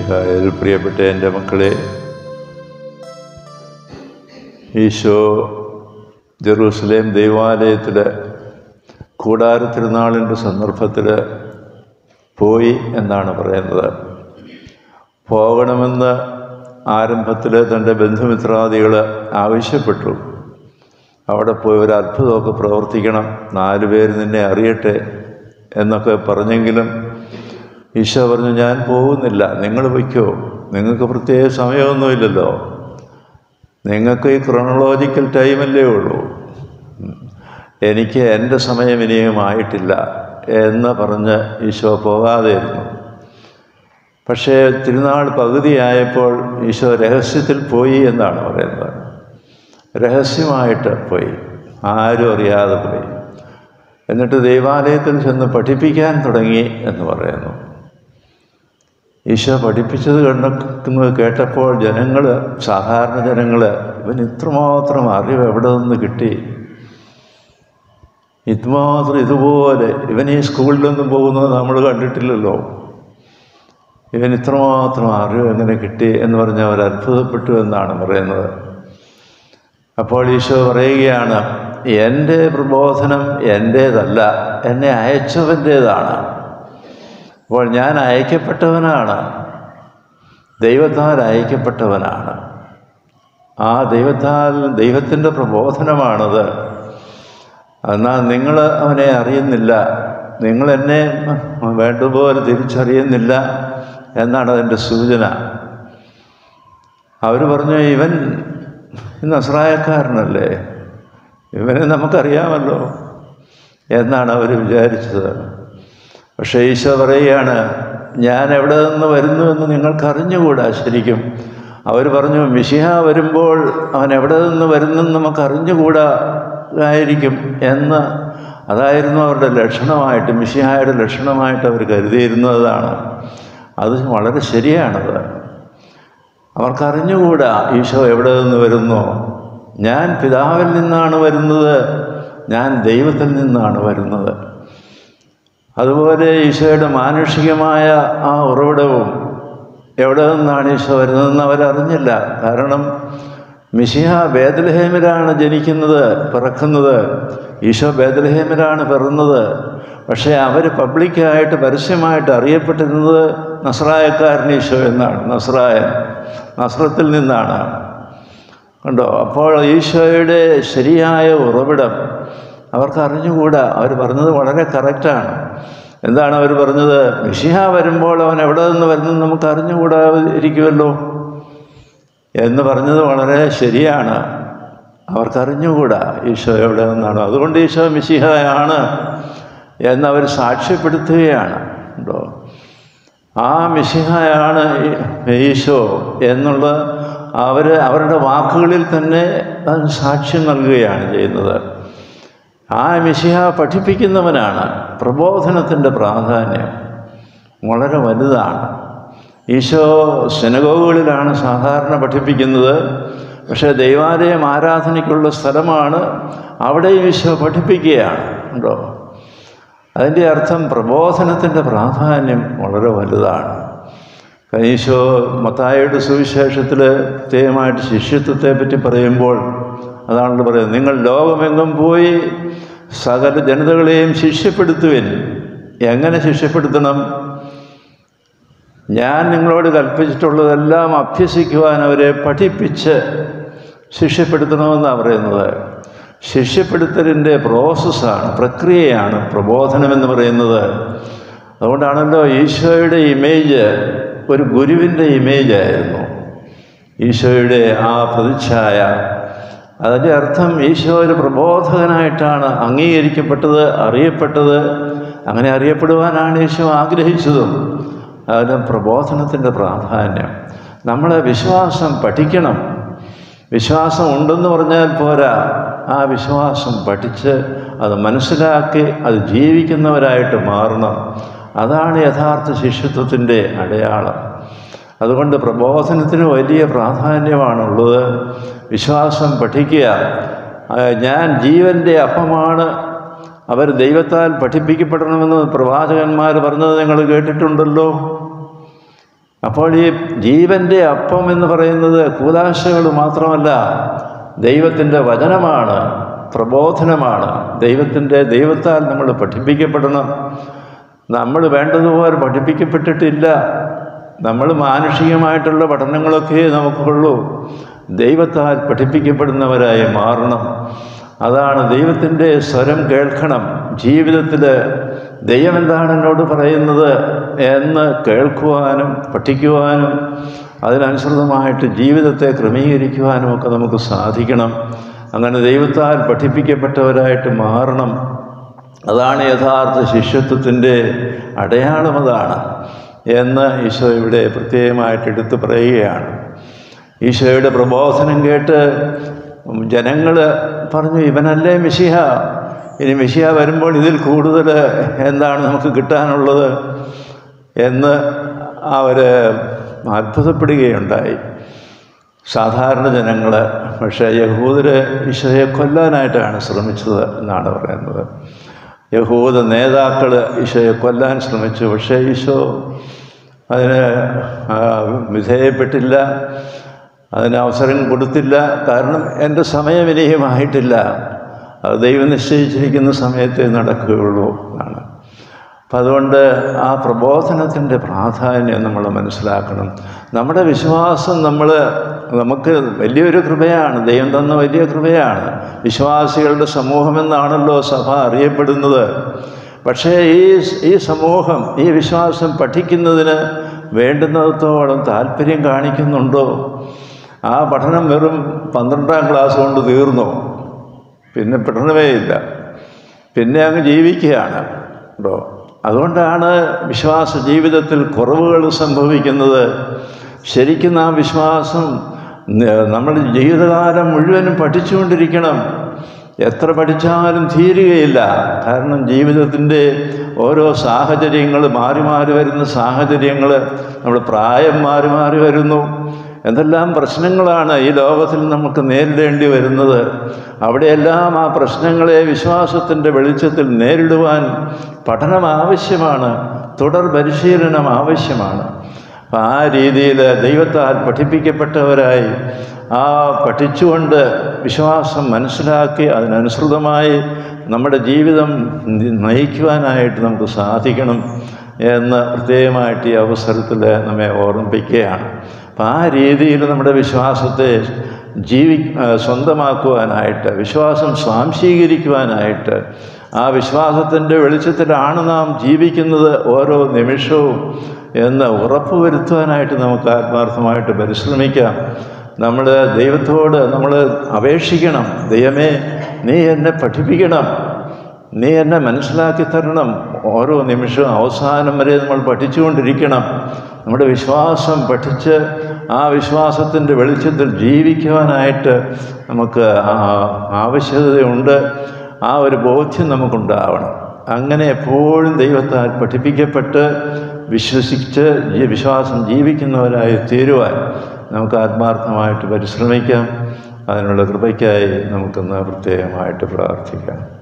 മിശിഹായിൽ പ്രിയപ്പെട്ട എൻ്റെ മക്കളെ ഈശോ ജെറൂസലേം ദൈവാലയത്തിൽ കൂടാര തിരുനാളിൻ്റെ സന്ദർഭത്തിൽ പോയി എന്നാണ് പറയുന്നത് പോകണമെന്ന് ആരംഭത്തിൽ തൻ്റെ ബന്ധുമിത്രാദികൾ ആവശ്യപ്പെട്ടു അവിടെ പോയി ഒരു അത്ഭുതമൊക്കെ പ്രവർത്തിക്കണം നാല് പേര് നിന്നെ അറിയട്ടെ എന്നൊക്കെ പറഞ്ഞെങ്കിലും ഈശോ പറഞ്ഞു ഞാൻ പോകുന്നില്ല നിങ്ങൾ വയ്ക്കോ നിങ്ങൾക്ക് പ്രത്യേക സമയമൊന്നുമില്ലല്ലോ നിങ്ങൾക്ക് ഈ ക്രോണോളജിക്കൽ ടൈമല്ലേ ഉള്ളൂ എനിക്ക് എൻ്റെ സമയം ഇനിയും ആയിട്ടില്ല എന്ന് പറഞ്ഞ് ഈശോ പോകാതെയിരുന്നു പക്ഷേ തിരുനാൾ പകുതിയായപ്പോൾ ഈശോ രഹസ്യത്തിൽ പോയി എന്നാണ് പറയുന്നത് രഹസ്യമായിട്ട് പോയി ആരും അറിയാതെ പോയി എന്നിട്ട് ദൈവാലയത്തിൽ ചെന്ന് പഠിപ്പിക്കാൻ തുടങ്ങി എന്ന് പറയുന്നു ഈശോ പഠിപ്പിച്ചത് കണ്ടെക്കുന്നത് കേട്ടപ്പോൾ ജനങ്ങൾ സാധാരണ ജനങ്ങൾ ഇവൻ ഇത്രമാത്രം അറിവ് എവിടെ നിന്ന് കിട്ടി ഇതുമാത്രം ഇതുപോലെ ഇവൻ ഈ സ്കൂളിലൊന്നും പോകുന്നത് നമ്മൾ കണ്ടിട്ടില്ലല്ലോ ഇവൻ ഇത്രമാത്രം അറിവ് എങ്ങനെ കിട്ടി എന്ന് പറഞ്ഞ് അവർ അത്ഭുതപ്പെട്ടു എന്നാണ് പറയുന്നത് അപ്പോൾ ഈശോ പറയുകയാണ് എൻ്റെ പ്രബോധനം എൻ്റേതല്ല എന്നെ അയച്ചവൻ്റേതാണ് അപ്പോൾ ഞാൻ അയക്കപ്പെട്ടവനാണ് ദൈവത്താൽ അയക്കപ്പെട്ടവനാണ് ആ ദൈവത്താൽ ദൈവത്തിൻ്റെ പ്രബോധനമാണത് എന്നാൽ നിങ്ങൾ അവനെ അറിയുന്നില്ല നിങ്ങൾ എന്നെ വേണ്ടതുപോലെ തിരിച്ചറിയുന്നില്ല എന്നാണ് അതിൻ്റെ സൂചന അവർ പറഞ്ഞു ഇവൻ നസ്രായക്കാരനല്ലേ ഇവനെ നമുക്കറിയാമല്ലോ എന്നാണ് അവർ വിചാരിച്ചത് പക്ഷേ ഈശോ പറയുകയാണ് ഞാൻ എവിടെ നിന്ന് വരുന്നു എന്ന് നിങ്ങൾക്കറിഞ്ഞുകൂടാ ശരിക്കും അവർ പറഞ്ഞു മിഷിഹ വരുമ്പോൾ അവൻ എവിടെ നിന്ന് വരുന്നെന്ന് നമുക്ക് അറിഞ്ഞുകൂടാ ആയിരിക്കും എന്ന് അതായിരുന്നു അവരുടെ ലക്ഷണമായിട്ട് മിഷിഹായുടെ ലക്ഷണമായിട്ട് അവർ കരുതിയിരുന്നതാണ് അത് വളരെ ശരിയാണത് അവർക്കറിഞ്ഞുകൂടാ ഈശോ എവിടെ നിന്ന് വരുന്നു ഞാൻ പിതാവിൽ നിന്നാണ് വരുന്നത് ഞാൻ ദൈവത്തിൽ നിന്നാണ് വരുന്നത് അതുപോലെ ഈശോയുടെ മാനുഷികമായ ആ ഉറവിടവും എവിടെ നിന്നാണ് ഈശോ വരുന്നതെന്ന് അവരറിഞ്ഞില്ല കാരണം മിഷിഹ ബേദലഹേമിലാണ് ജനിക്കുന്നത് പിറക്കുന്നത് ഈശോ ബേദലഹേമിലാണ് പിറന്നത് പക്ഷേ അവർ പബ്ലിക്കായിട്ട് പരസ്യമായിട്ട് അറിയപ്പെട്ടിരുന്നത് നസ്രായക്കാരൻ ഈശോ എന്നാണ് നസ്രായൻ നസ്രത്തിൽ നിന്നാണ് കണ്ടോ അപ്പോൾ ഈശോയുടെ ശരിയായ ഉറവിടം അവർക്ക് അറിഞ്ഞുകൂടാ അവർ പറഞ്ഞത് വളരെ കറക്റ്റാണ് എന്താണ് അവർ പറഞ്ഞത് മിഷിഹ വരുമ്പോൾ അവൻ എവിടെ നിന്ന് വരുന്നത് നമുക്ക് അറിഞ്ഞുകൂടാ ഇരിക്കുമല്ലോ എന്ന് പറഞ്ഞത് വളരെ ശരിയാണ് അവർക്കറിഞ്ഞുകൂടാ ഈശോ എവിടെ നിന്നാണ് അതുകൊണ്ട് ഈശോ മിശിഹയാണ് എന്നവർ സാക്ഷ്യപ്പെടുത്തുകയാണ് ഉണ്ടോ ആ മിശിഹയാണ് ഈശോ എന്നുള്ള അവർ അവരുടെ വാക്കുകളിൽ തന്നെ അത് സാക്ഷ്യം നൽകുകയാണ് ചെയ്യുന്നത് ആ മിശിഹ പഠിപ്പിക്കുന്നവനാണ് പ്രബോധനത്തിൻ്റെ പ്രാധാന്യം വളരെ വലുതാണ് ഈശോ സെനഗോഗുകളിലാണ് സാധാരണ പഠിപ്പിക്കുന്നത് പക്ഷേ ദൈവാലയം ആരാധനയ്ക്കുള്ള സ്ഥലമാണ് അവിടെ ഈശോ പഠിപ്പിക്കുകയാണ് ഉണ്ടോ അതിൻ്റെ അർത്ഥം പ്രബോധനത്തിൻ്റെ പ്രാധാന്യം വളരെ വലുതാണ് ഈശോ മത്തായുടെ സുവിശേഷത്തിൽ പ്രത്യേകമായിട്ട് ശിഷ്യത്വത്തെ പറ്റി പറയുമ്പോൾ അതാണല്ലോ പറയുന്നത് നിങ്ങൾ ലോകമെങ്ങും പോയി സകല ജനതകളെയും ശിഷ്യപ്പെടുത്തുവിൻ എങ്ങനെ ശിഷ്യപ്പെടുത്തണം ഞാൻ നിങ്ങളോട് കൽപ്പിച്ചിട്ടുള്ളതെല്ലാം അഭ്യസിക്കുവാൻ അവരെ പഠിപ്പിച്ച് ശിഷ്യപ്പെടുത്തണമെന്നാണ് പറയുന്നത് ശിഷ്യപ്പെടുത്തലിൻ്റെ പ്രോസസ്സാണ് പ്രക്രിയയാണ് പ്രബോധനമെന്ന് പറയുന്നത് അതുകൊണ്ടാണല്ലോ ഈശോയുടെ ഇമേജ് ഒരു ഗുരുവിൻ്റെ ഇമേജായിരുന്നു ഈശോയുടെ ആ പ്രതിച്ഛായ അതിൻ്റെ അർത്ഥം ഈശോ ഒരു പ്രബോധകനായിട്ടാണ് അംഗീകരിക്കപ്പെട്ടത് അറിയപ്പെട്ടത് അങ്ങനെ അറിയപ്പെടുവാനാണ് ഈശോ ആഗ്രഹിച്ചതും അതിന് പ്രബോധനത്തിൻ്റെ പ്രാധാന്യം നമ്മൾ വിശ്വാസം പഠിക്കണം വിശ്വാസം ഉണ്ടെന്ന് പറഞ്ഞാൽ പോരാ ആ വിശ്വാസം പഠിച്ച് അത് മനസ്സിലാക്കി അത് ജീവിക്കുന്നവരായിട്ട് മാറണം അതാണ് യഥാർത്ഥ ശിഷ്യത്വത്തിൻ്റെ അടയാളം അതുകൊണ്ട് പ്രബോധനത്തിന് വലിയ പ്രാധാന്യമാണുള്ളത് വിശ്വാസം പഠിക്കുക ഞാൻ ജീവൻ്റെ അപ്പമാണ് അവർ ദൈവത്താൽ പഠിപ്പിക്കപ്പെടണമെന്ന് പ്രവാചകന്മാർ പറഞ്ഞത് നിങ്ങൾ കേട്ടിട്ടുണ്ടല്ലോ അപ്പോൾ ഈ ജീവൻ്റെ അപ്പം എന്ന് പറയുന്നത് കൂതാശകൾ മാത്രമല്ല ദൈവത്തിൻ്റെ വചനമാണ് പ്രബോധനമാണ് ദൈവത്തിൻ്റെ ദൈവത്താൽ നമ്മൾ പഠിപ്പിക്കപ്പെടണം നമ്മൾ വേണ്ടതുപോലെ പഠിപ്പിക്കപ്പെട്ടിട്ടില്ല നമ്മൾ മാനുഷികമായിട്ടുള്ള പഠനങ്ങളൊക്കെ നമുക്കുള്ളൂ ദൈവത്താൽ പഠിപ്പിക്കപ്പെടുന്നവരായി മാറണം അതാണ് ദൈവത്തിൻ്റെ സ്വരം കേൾക്കണം ജീവിതത്തിൽ ദൈവം എന്താണ് എന്നോട് പറയുന്നത് എന്ന് കേൾക്കുവാനും പഠിക്കുവാനും അതിനനുസൃതമായിട്ട് ജീവിതത്തെ ക്രമീകരിക്കുവാനും ഒക്കെ നമുക്ക് സാധിക്കണം അങ്ങനെ ദൈവത്താൽ പഠിപ്പിക്കപ്പെട്ടവരായിട്ട് മാറണം അതാണ് യഥാർത്ഥ ശിഷ്യത്വത്തിൻ്റെ അടയാളം അതാണ് എന്ന് ഈശോ ഇവിടെ പ്രത്യേകമായിട്ട് എടുത്തു പറയുകയാണ് ഈശോയുടെ പ്രബോധനം കേട്ട് ജനങ്ങൾ പറഞ്ഞു ഇവനല്ലേ മിശിഹ ഇനി മിശിഹ വരുമ്പോൾ ഇതിൽ കൂടുതൽ എന്താണ് നമുക്ക് കിട്ടാനുള്ളത് എന്ന് അവർ അത്ഭുതപ്പെടുകയുണ്ടായി സാധാരണ ജനങ്ങൾ പക്ഷേ യഹൂദർ ഈശോയെ കൊല്ലാനായിട്ടാണ് ശ്രമിച്ചത് എന്നാണ് പറയുന്നത് യഹൂദ നേതാക്കൾ ഈശോയെ കൊല്ലാൻ ശ്രമിച്ചു പക്ഷേ ഈശോ അതിന് ആ, വിധേയപ്പെട്ടില്ല അതിന് അവസരം കൊടുത്തില്ല കാരണം എൻ്റെ സമയം ഇനിയുമായിട്ടില്ല അത് ദൈവം നിശ്ചയിച്ചിരിക്കുന്ന സമയത്തേ നടക്കുകയുള്ളൂ എന്നാണ് അപ്പം അതുകൊണ്ട് ആ പ്രബോധനത്തിൻ്റെ പ്രാധാന്യം നമ്മൾ മനസ്സിലാക്കണം നമ്മുടെ വിശ്വാസം നമ്മൾ നമുക്ക് വലിയൊരു കൃപയാണ് ദൈവം തന്ന വലിയ കൃപയാണ് വിശ്വാസികളുടെ സമൂഹമെന്നാണല്ലോ സഭ അറിയപ്പെടുന്നത് പക്ഷേ ഈ ഈ സമൂഹം ഈ വിശ്വാസം പഠിക്കുന്നതിന് വേണ്ടുന്നിടത്തോളം താല്പര്യം കാണിക്കുന്നുണ്ടോ ആ പഠനം വെറും പന്ത്രണ്ടാം ക്ലാസ് കൊണ്ട് തീർന്നു പിന്നെ പഠനമേ ഇല്ല പിന്നെ അങ്ങ് ജീവിക്കുകയാണ് കേട്ടോ അതുകൊണ്ടാണ് വിശ്വാസ ജീവിതത്തിൽ കുറവുകൾ സംഭവിക്കുന്നത് ശരിക്കും ആ വിശ്വാസം ന- നമ്മുടെ ജീവിതകാലം മുഴുവനും പഠിച്ചുകൊണ്ടിരിക്കണം എത്ര പഠിച്ചാലും തീരുകയില്ല കാരണം ജീവിതത്തിൻ്റെ ഓരോ സാഹചര്യങ്ങൾ മാറി മാറി വരുന്ന സാഹചര്യങ്ങൾ നമ്മുടെ പ്രായം മാറി മാറി വരുന്നു എന്തെല്ലാം പ്രശ്നങ്ങളാണ് ഈ ലോകത്തിൽ നമുക്ക് നേരിടേണ്ടി വരുന്നത് അവിടെയെല്ലാം ആ പ്രശ്നങ്ങളെ വിശ്വാസത്തിൻ്റെ വെളിച്ചത്തിൽ നേരിടുവാൻ പഠനം ആവശ്യമാണ് തുടർ പരിശീലനം ആവശ്യമാണ് അപ്പം ആ രീതിയിൽ ദൈവത്താൽ പഠിപ്പിക്കപ്പെട്ടവരായി ആ പഠിച്ചുകൊണ്ട് വിശ്വാസം മനസ്സിലാക്കി അതിനനുസൃതമായി നമ്മുടെ ജീവിതം നയിക്കുവാനായിട്ട് നമുക്ക് സാധിക്കണം എന്ന് പ്രത്യേകമായിട്ട് ഈ അവസരത്തിൽ നമ്മെ ഓർമ്മിപ്പിക്കുകയാണ് അപ്പം ആ രീതിയിൽ നമ്മുടെ വിശ്വാസത്തെ ജീവി ആ, സ്വന്തമാക്കുവാനായിട്ട് വിശ്വാസം സ്വാംശീകരിക്കുവാനായിട്ട് ആ വിശ്വാസത്തിൻ്റെ വെളിച്ചത്തിലാണ് നാം ജീവിക്കുന്നത് ഓരോ നിമിഷവും എന്ന് ഉറപ്പുവരുത്തുവാനായിട്ട് നമുക്ക് ആത്മാർത്ഥമായിട്ട് പരിശ്രമിക്കാം നമ്മൾ ദൈവത്തോട് നമ്മൾ അപേക്ഷിക്കണം ദൈവമേ നീ എന്നെ പഠിപ്പിക്കണം നീ എന്നെ മനസ്സിലാക്കി തരണം ഓരോ നിമിഷവും അവസാനം വരെ നമ്മൾ പഠിച്ചുകൊണ്ടിരിക്കണം നമ്മുടെ വിശ്വാസം പഠിച്ച് ആ വിശ്വാസത്തിൻ്റെ വെളിച്ചത്തിൽ ജീവിക്കുവാനായിട്ട് നമുക്ക് ആ- ആവശ്യകതയുണ്ട് ആ ഒരു ബോധ്യം നമുക്കുണ്ടാവണം അങ്ങനെ എപ്പോഴും ദൈവത്താൽ പഠിപ്പിക്കപ്പെട്ട് വിശ്വസിച്ച് ഈ വിശ്വാസം ജീവിക്കുന്നവരായി തീരുവാൻ നമുക്ക് ആത്മാർത്ഥമായിട്ട് പരിശ്രമിക്കാം അതിനുള്ള കൃപയ്ക്കായി നമുക്കൊന്ന് പ്രത്യേകമായിട്ട് പ്രാർത്ഥിക്കാം